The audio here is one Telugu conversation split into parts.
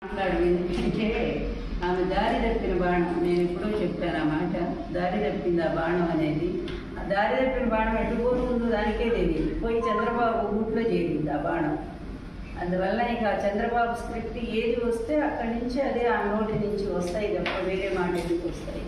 మాట్లాడు ఎందుకంటే ఆమె దారి తప్పిన బాణం నేను ఎప్పుడో చెప్పాను ఆ మాట దారి తప్పింది ఆ బాణం అనేది ఆ దారి తప్పిన బాణం ఎటు పోతుందో దానికే తెలియదు పోయి చంద్రబాబు ఊట్లో చేరింది ఆ బాణం అందువల్ల ఇక చంద్రబాబు స్క్రిప్ట్ ఏది వస్తే అక్కడి నుంచి అదే ఆ నోటి నుంచి వస్తాయి తప్ప వేరే మాట ఎందుకు వస్తాయి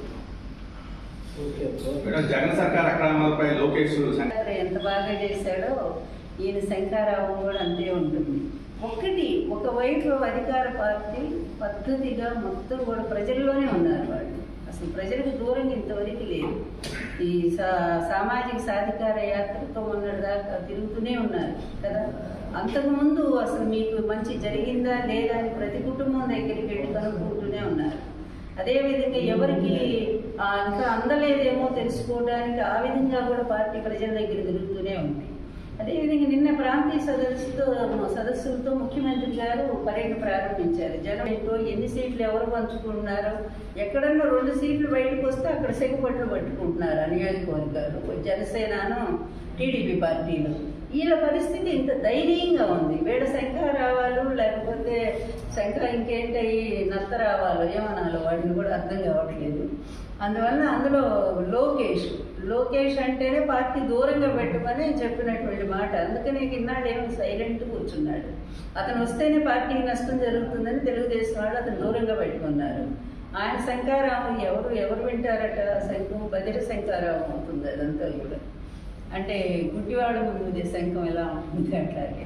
మేడం జగన్ సర్కార్ అక్రమాలపై లోకేష్ శంకర్ శంకర్ ఎంత బాగా చేశాడో ఈయన శంకారావు కూడా అంతే ఉంటుంది ఒక్కటి ఒకవైపు అధికార పార్టీ పద్ధతిగా మొత్తం కూడా ప్రజల్లోనే ఉన్నారు వాళ్ళు అసలు ప్రజలకు దూరం ఇంతవరకు లేదు ఈ సా సామాజిక సాధికార యాత్రతో ఉన్నటి దాకా తిరుగుతూనే ఉన్నారు కదా అంతకుముందు అసలు మీకు మంచి జరిగిందా లేదా అని ప్రతి కుటుంబం దగ్గరికి వెళ్ళి కనుక్కుంటూనే ఉన్నారు అదేవిధంగా ఎవరికి ఆ అంత అందలేదేమో తెలుసుకోవడానికి ఆ విధంగా కూడా పార్టీ ప్రజల దగ్గర తిరుగుతూనే ఉంది అదేవిధంగా నిన్న ప్రాంతీయ సదస్సుతో సదస్సులతో ముఖ్యమంత్రి గారు పర్యటన ప్రారంభించారు జనం ఏంటో ఎన్ని సీట్లు ఎవరు పంచుకుంటున్నారో ఎక్కడన్నా రెండు సీట్లు బయటకు వస్తే అక్కడ సెగుపట్లు పట్టుకుంటున్నారు ఆ నియోజకవర్గాలు జనసేనను టీడీపీ పార్టీలు వీళ్ళ పరిస్థితి ఇంత ధైర్యంగా ఉంది వేడ శంకరావాలు లేకపోతే శంకర ఇంకేంటి నత్త రావాలో ఏమనాలో వాటిని కూడా అర్థం కావట్లేదు అందువల్ల అందులో లోకేష్ లోకేష్ అంటేనే పార్టీ దూరంగా పెట్టమని చెప్పినటువంటి మాట అందుకని ఇన్నాడు ఏమో సైలెంట్ కూర్చున్నాడు అతను వస్తేనే పార్టీకి నష్టం జరుగుతుందని తెలుగుదేశం వాళ్ళు అతను దూరంగా పెట్టుకున్నారు ఆయన శంకారావు ఎవరు ఎవరు వింటారట శంఖం బదిర శంకారావు అవుతుంది అదంతా కూడా అంటే గుడ్డివాడు ముందు శంఖం ఎలా ఉంటుంది అట్లాగే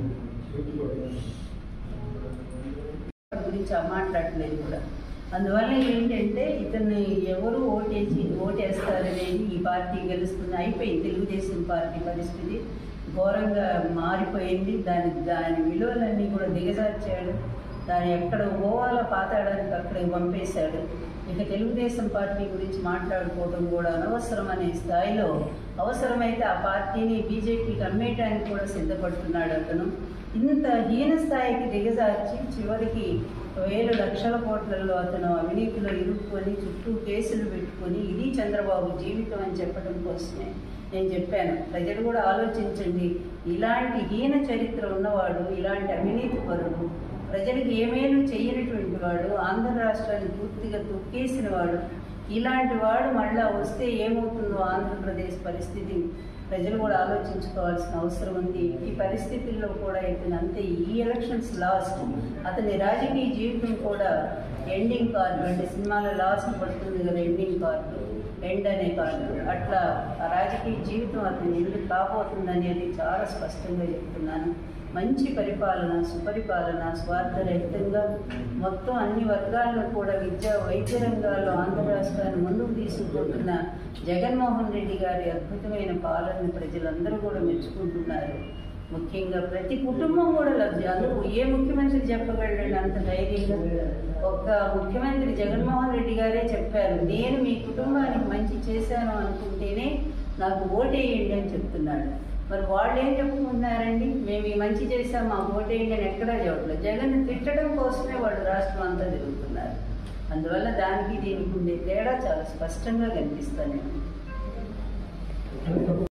గురించి ఆ మాట్లాడలేదు కూడా అందువల్ల ఏంటంటే ఇతన్ని ఎవరు ఓటేసి ఓటేస్తారనేది ఈ పార్టీ గెలుస్తుంది అయిపోయింది తెలుగుదేశం పార్టీ పరిస్థితి ఘోరంగా మారిపోయింది దాని దాని విలువలన్నీ కూడా దిగజార్చాడు దాన్ని ఎక్కడ పోవాలో పాతాడానికి అక్కడికి పంపేశాడు ఇక తెలుగుదేశం పార్టీ గురించి మాట్లాడుకోవడం కూడా అనవసరం అనే స్థాయిలో అవసరమైతే ఆ పార్టీని బీజేపీకి అమ్మేయటానికి కూడా సిద్ధపడుతున్నాడు అతను ఇంత హీన స్థాయికి దిగజార్చి చివరికి వేల లక్షల కోట్లలో అతను అవినీతిలో ఇరుక్కొని చుట్టూ కేసులు పెట్టుకొని ఇది చంద్రబాబు జీవితం అని చెప్పడం కోసమే నేను చెప్పాను ప్రజలు కూడా ఆలోచించండి ఇలాంటి హీన చరిత్ర ఉన్నవాడు ఇలాంటి అవినీతి పరుడు ప్రజలకు ఏమేమి చేయనటువంటి వాడు ఆంధ్ర రాష్ట్రాన్ని పూర్తిగా తొక్కేసిన వాడు ఇలాంటి వాడు మళ్ళా వస్తే ఏమవుతుందో ఆంధ్రప్రదేశ్ పరిస్థితి ప్రజలు కూడా ఆలోచించుకోవాల్సిన అవసరం ఉంది ఈ పరిస్థితుల్లో కూడా ఇతను అంతే ఈ ఎలక్షన్స్ లాస్ట్ అతని రాజకీయ జీవితం కూడా ఎండింగ్ కార్డు అంటే సినిమాలో లాస్ట్ పడుతుంది కదా ఎండింగ్ కార్డు ఎండ్ అనే కార్డు అట్లా ఆ రాజకీయ జీవితం అతని ఎందుకు కాబోతుంది అనేది చాలా స్పష్టంగా చెప్తున్నాను మంచి పరిపాలన సుపరిపాలన స్వార్థరహితంగా మొత్తం అన్ని వర్గాల్లో కూడా విద్య వైద్య రంగాల్లో ఆంధ్ర రాష్ట్రాన్ని ముందుకు తీసుకుపోతున్న జగన్మోహన్ రెడ్డి గారి అద్భుతమైన పాలనని ప్రజలందరూ కూడా మెచ్చుకుంటున్నారు ముఖ్యంగా ప్రతి కుటుంబం కూడా లబ్ధి అందుకు ఏ ముఖ్యమంత్రి చెప్పగలండి అంత ధైర్యంగా ఒక్క ముఖ్యమంత్రి జగన్మోహన్ రెడ్డి గారే చెప్పారు నేను మీ కుటుంబానికి మంచి చేశాను అనుకుంటేనే నాకు ఓటేయండి అని చెప్తున్నాడు మరి వాళ్ళు ఏం చెప్పుకుంటున్నారండి మేము ఈ మంచి చేసాం మా ఓటేయండి అని ఎక్కడా చెప్పట్లేదు జగన్ తిట్టడం కోసమే వాళ్ళు రాష్ట్రం అంతా తిరుగుతున్నారు అందువల్ల దానికి దీనికి ఉండే తేడా చాలా స్పష్టంగా కనిపిస్తాను నేను